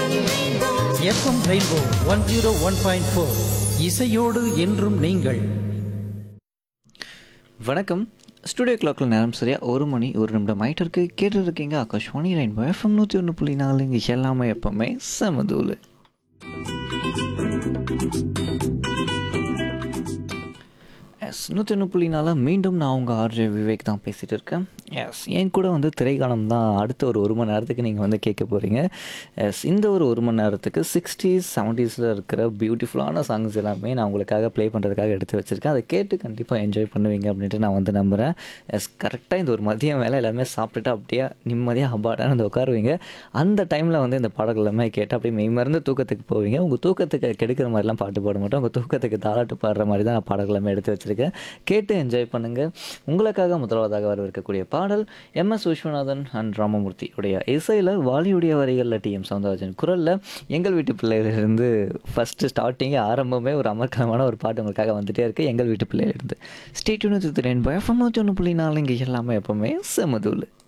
FM Rainbow one zero one point four இசையோடு என்றும் நீங்கள் வணக்கம் ஸ்டுடியோ கிளாக்கில் நேரம் சரியாக ஒரு மணி ஒரு நிமிடம் ஆயிட்டு இருக்கு கேட்டு இருக்கீங்க ஆகாஷ்வாணி ரெயின்போ எஃப்எம் நூற்றி ஒன்று புள்ளி நாலு இங்கே எல்லாமே எப்பவுமே செமதூள் எஸ் நூற்றி ஒன்று புள்ளி நாலு மீண்டும் நான் உங்கள் ஆர்ஜே விவேக் தான் பேசிகிட்டு இருக்கேன் எஸ் என் கூட வந்து திரைக்காலம் தான் அடுத்த ஒரு ஒரு மணி நேரத்துக்கு நீங்கள் வந்து கேட்க போகிறீங்க எஸ் இந்த ஒரு ஒரு மணி நேரத்துக்கு சிக்ஸ்டீஸ் செவன்ட்டீஸில் இருக்கிற பியூட்டிஃபுல்லான சாங்ஸ் எல்லாமே நான் உங்களுக்காக ப்ளே பண்ணுறதுக்காக எடுத்து வச்சுருக்கேன் அதை கேட்டு கண்டிப்பாக என்ஜாய் பண்ணுவீங்க அப்படின்ட்டு நான் வந்து நம்புகிறேன் எஸ் கரெக்டாக இந்த ஒரு மதியம் வேலை எல்லாமே சாப்பிட்டுட்டு அப்படியே நிம்மதியாக அபாடான வந்து உட்காருவீங்க அந்த டைமில் வந்து இந்த பாடல்கள் எல்லாமே கேட்டு அப்படியே மெய் மறந்து தூக்கத்துக்கு போவீங்க உங்கள் தூக்கத்துக்கு கெடுக்கிற மாதிரிலாம் பாட்டு பாட மாட்டோம் உங்கள் தூக்கத்துக்கு தாளாட்டு பாடுற மாதிரி தான் நான் பாடல்கள் எல்லாமே எடுத்து வச்சுருக்கேன் கேட்டு என்ஜாய் பண்ணுங்கள் உங்களுக்காக முதலாவதாக வரவிருக்கக்கூடிய பாடல் எம் எஸ் விஸ்வநாதன் அண்ட் ராமமூர்த்தி உடைய இசையில் வாலியுடைய வரிகளில் டி எம் சவுந்தரராஜன் குரலில் எங்கள் வீட்டு பிள்ளையிலிருந்து ஃபஸ்ட்டு ஸ்டார்டிங்கே ஆரம்பமே ஒரு அமர்க்கலமான ஒரு பாட்டு உங்களுக்காக வந்துட்டே இருக்கு எங்கள் வீட்டு பிள்ளையிலிருந்து ஸ்டேட் யூனிட் திறன் பயஃபம் நூற்றி ஒன்று புள்ளி நாலு இங்கே எல்லாமே எப்போவுமே செமதூள்